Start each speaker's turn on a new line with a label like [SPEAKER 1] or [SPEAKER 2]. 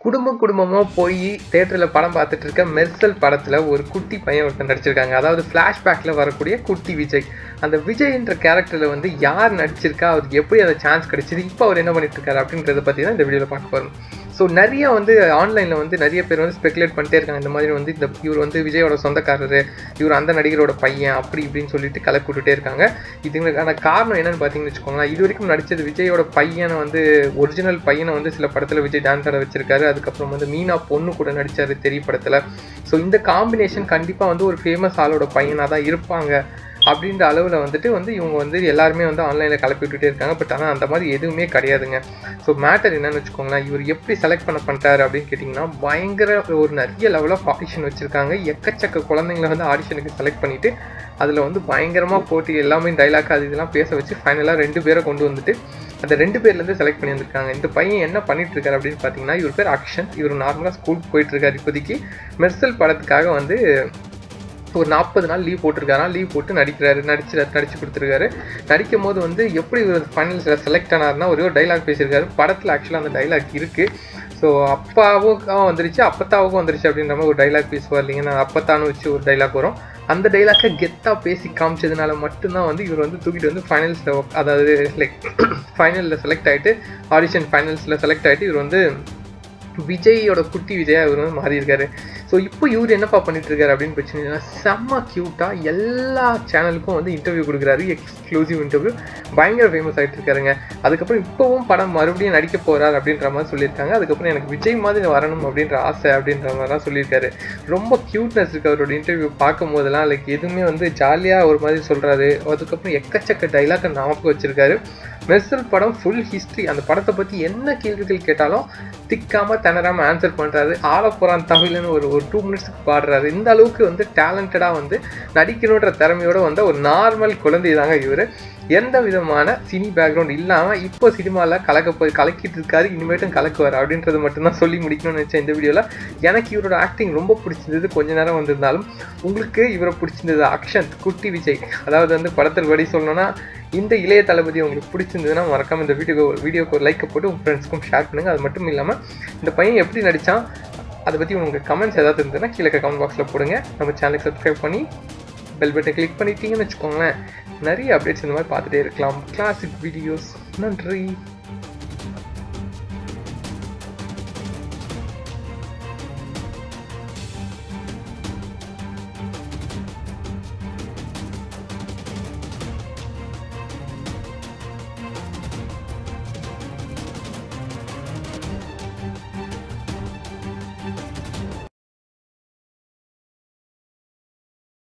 [SPEAKER 1] குடும்ப குடும்பமாக போய் தேட்டரில் படம் பார்த்துட்டு இருக்க மெர்சல் படத்தில் ஒரு குட்டி பையன் ஒருத்தன் நடிச்சிருக்காங்க அதாவது ஃப்ளாஷ்பேக்கில் வரக்கூடிய குட்டி விஜய் அந்த விஜய்ன்ற கேரக்டரில் வந்து யார் நடிச்சிருக்கா அவருக்கு எப்படி அந்த சான்ஸ் கிடைச்சிது இப்போ அவர் என்ன பண்ணிட்டு இருக்காரு அப்படின்றத பற்றி தான் இந்த வீடியோவில் பார்க்க போகிறோம் ஸோ நிறைய வந்து ஆன்லைனில் வந்து நிறைய பேர் வந்து ஸ்பெகுலேட் பண்ணிட்டே இருக்காங்க இந்த மாதிரி வந்து இந்த இவர் வந்து விஜயோட சொந்தக்காரரு இவர் அந்த நடிகரோட பையன் அப்படி இப்படின்னு சொல்லிட்டு கலக்கு விட்டுட்டே இருக்காங்க இதுக்கான காரணம் என்னன்னு பார்த்தீங்கன்னு வச்சுக்கோங்களேன் இது வரைக்கும் நடிச்சது விஜயோட பையனை வந்து ஒரிஜினல் பையனை வந்து சில படத்தில் விஜய் டான்ஸ் ஆட வச்சிருக்காரு அதுக்கப்புறம் வந்து மீனா பொண்ணு கூட நடிச்சாரு தெரிய படத்தில் ஸோ இந்த காம்பினேஷன் கண்டிப்பாக வந்து ஒரு ஃபேமஸ் ஆளோட பையனாக தான் இருப்பாங்க அப்படின்ற அளவில் வந்துட்டு வந்து இவங்க வந்து எல்லாருமே வந்து ஆன்லைனில் கிளப்பி விட்டுட்டே இருக்காங்க பட் ஆனால் அந்த மாதிரி எதுவுமே கிடையாதுங்க ஸோ மேட்டர் என்னன்னு வச்சுக்கோங்களேன் இவர் எப்படி செலக்ட் பண்ண பண்ணிட்டாரு அப்படின்னு கேட்டிங்கன்னா பயங்கர ஒரு நிறைய லெவல் ஆஃப் ஆடிஷன் வச்சுருக்காங்க எக்கச்சக்க குழந்தைங்களை வந்து ஆடிஷனுக்கு செலக்ட் பண்ணிவிட்டு அதில் வந்து பயங்கரமாக போட்டி எல்லாமே டைலாக் அது இதெல்லாம் பேச வச்சு ஃபைனலாக ரெண்டு பேரை கொண்டு வந்துட்டு அந்த ரெண்டு பேர்லேருந்து செலக்ட் பண்ணி வந்திருக்காங்க இந்த பையன் என்ன பண்ணிட்டு இருக்காரு அப்படின்னு பார்த்தீங்கன்னா இவர் பேர் அக்ஷன் இவர் நார்மலாக ஸ்கூலுக்கு போயிட்டு இருக்காரு இப்போதைக்கு மெர்சல் படத்துக்காக வந்து ஒரு நாற்பது நாள் லீவ் போட்டிருக்காரா லீவ் போட்டு நடிக்கிறாரு நடிச்சு நடிச்சு கொடுத்துருக்காரு நடிக்கும் போது வந்து எப்படி இவர் ஃபைனல்ஸில் செலக்ட் ஆனார்னா ஒரே ஒரு டைலாக் பேசியிருக்காரு படத்தில் ஆக்சுவலாக அந்த டைலாக் இருக்குது ஸோ அப்பாவுக்கும் வந்துருச்சு அப்பத்தாவுக்கும் வந்துருச்சு அப்படின்ற மாதிரி ஒரு டைலாக் பேசுவார் இல்லைங்க நான் அப்பத்தானு வச்சு ஒரு டைலாக் வரும் அந்த டைலாக்கை கெத்தாக பேசி காமிச்சதுனால மட்டும்தான் வந்து இவர் வந்து தூக்கிட்டு வந்து ஃபைனல்ஸில் அதாவது லைக் ஃபைனலில் செலக்ட் ஆகிட்டு ஆடிஷன் ஃபைனல்ஸில் செலக்ட் ஆகிட்டு இவர் வந்து விஜயோட குட்டி விஜயா இவர் வந்து மாறி இருக்காரு ஸோ இப்போ இவர் என்னப்பா பண்ணிட்டு இருக்காரு அப்படின்னு பிரச்சனை செம்ம க்யூட்டாக எல்லா சேனலுக்கும் வந்து இன்டர்வியூ கொடுக்குறாரு எக்ஸ்க்ளூசிவ் இன்டர்வியூ பயங்கர ஃபேமஸ் ஆகிட்டு இருக்காருங்க அதுக்கப்புறம் இப்போவும் படம் மறுபடியும் நடிக்க போகிறார் அப்படின்ற மாதிரி சொல்லியிருக்காங்க அதுக்கப்புறம் எனக்கு விஜய் மாதிரி வரணும் அப்படின்ற ஆசை அப்படின்ற மாதிரிலாம் சொல்லியிருக்காரு ரொம்ப க்யூட்னஸ் இருக்கு அவரோட இன்டர்வியூ பார்க்கும் போதெல்லாம் லைக் எதுவுமே வந்து ஜாலியாக ஒரு மாதிரி சொல்கிறாரு அதுக்கப்புறம் எக்கச்சக்க டைலாக்கை ஞாபகம் வச்சிருக்காரு மெர்சல் படம் ஃபுல் ஹிஸ்ட்ரி அந்த படத்தை பற்றி என்ன கேள்விகள் கேட்டாலும் திக்காமல் திணறாமல் ஆன்சர் பண்ணுறாரு ஆள போகிறான் தமிழ்னு ஒரு ஒரு டூ மினிட்ஸ்க்கு பாடுறாரு இந்த அளவுக்கு வந்து டேலண்டடாக வந்து நடிக்கணுன்ற திறமையோட வந்த ஒரு நார்மல் குழந்தை தாங்க இவர் எந்த விதமான சினி பேக்ரவுண்ட் இல்லாமல் இப்போ சினிமாவில் கலக்க போய் கலக்கிட்டு இருக்காரு இனிமேட்டும் கலக்குவார் அப்படின்றது மட்டும்தான் சொல்லி முடிக்கணும்னு நினச்சேன் இந்த வீடியோவில் எனக்கு இவரோட ஆக்டிங் ரொம்ப பிடிச்சிருந்தது கொஞ்ச நேரம் வந்திருந்தாலும் உங்களுக்கு இவரை பிடிச்சிருந்தது அக்ஷந்த் குட்டி விஜய் அதாவது வந்து படத்தில் படி சொல்லணும்னா இந்த இளைய தளபதி உங்களுக்கு பிடிச்சிருந்ததுன்னா மறக்காம இந்த வீடியோ வீடியோக்கு ஒரு லைக்கை போட்டு உங்கள் ஃப்ரெண்ட்ஸ்க்கும் ஷேர் பண்ணுங்கள் அது மட்டும் இல்லாமல் இந்த பையன் எப்படி நடித்தான் அதை பற்றி உங்களுக்கு கமெண்ட்ஸ் ஏதாவது இருந்ததுன்னா கீழே கமெண்ட் பாக்ஸில் போடுங்க நம்ம சேனலுக்கு சப்ஸ்கிரைப் பண்ணி பெல் பட்டனை கிளிக் பண்ணிட்டீங்கன்னு வச்சுக்கோங்களேன் நிறைய அப்டேட்ஸ் இந்த மாதிரி பார்த்துட்டே இருக்கலாம் கிளாசிக் வீடியோஸ் நன்றி